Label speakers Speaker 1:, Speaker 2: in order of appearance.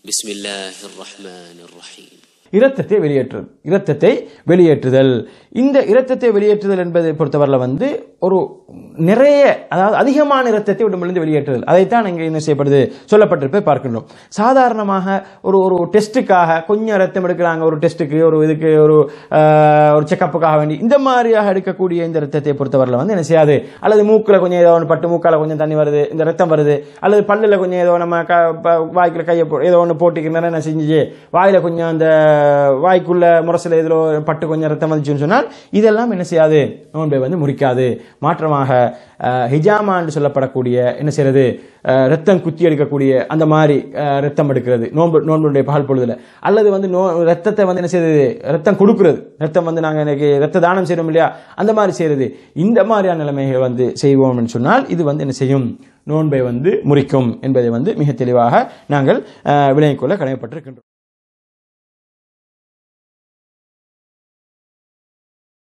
Speaker 1: بسم الله الرحمن الرحيم
Speaker 2: இரத்தத்தை வெளியேற்றுதல் இரத்தத்தை வெளியேற்றுதல் இந்த இரத்தத்தை வெளியேற்றுதல் என்பதை பொறுத்தவரையில் வந்து ஒரு நிறைய அதாவது அதிகமான இரத்தத்தை உடம்பிலிருந்து வெளியேற்றுதல் அதைத்தான் இங்கே என்ன செய்யப்படுது சொல்லப்பட்டிருப்பை பார்க்கின்றோம் சாதாரணமாக ஒரு ஒரு டெஸ்ட்டுக்காக கொஞ்சம் ரத்தம் எடுக்கிறாங்க ஒரு டெஸ்ட்டுக்கு ஒரு இதுக்கு ஒரு ஆஹ், ஒரு செக்கப்புக்காக வேண்டி இந்த மாதிரியாக எடுக்கக்கூடிய இந்த ரத்தத்தை பொறுத்தவரையில் வந்து என்ன செய்யாது அல்லது மூக்கில் கொஞ்சம் ஏதோ ஒன்று பட்டு மூக்கால கொஞ்சம் தண்ணி வருது இந்த ரத்தம் வருது அல்லது பல்லில் கொஞ்சம் ஏதோ நம்ம க ப- வாய்க்குள்ள கையை போ- ஏதோ ஒன்று போட்டுக்கிறேன் என்ன செஞ்சு வாயில கொஞ்சம் அந்த வாய்க்குள்ள முரசில் இதில் பட்டு கொஞ்சம் ரத்தம் வந்துச்சுன்னு சொன்னால் இதெல்லாம் என்ன செய்யாது நோன்பை வந்து முறிக்காது மாற்றமாக அஹ், ஹிஜாமா என்று சொல்லப்படக்கூடிய என்ன செய்யறது அஹ், ரத்தம் குத்தி எடுக்கக்கூடிய அந்த மாதிரி அஹ், ரத்தம் எடுக்கிறது நோன்பு நோன்புடைய பகல் பொழுதுல அல்லது வந்து நோ ரத்தத்தை வந்து என்ன செய்யறது ரத்தம் கொடுக்கிறது ரத்தம் வந்து நாங்கள் எனக்கு ரத்த தானம் செய்யறோம் இல்லையா அந்த மாதிரி செய்யறது இந்த மாதிரியான நிலைமைகள் வந்து செய்வோம்னு சொன்னால் இது வந்து என்ன செய்யும் நோன்பை வந்து முறிக்கும் என்பதை வந்து மிக தெளிவாக நாங்கள் அஹ், விளங்கிக் கொள்ள கடமைப்பட்டிருக்கின்றோம்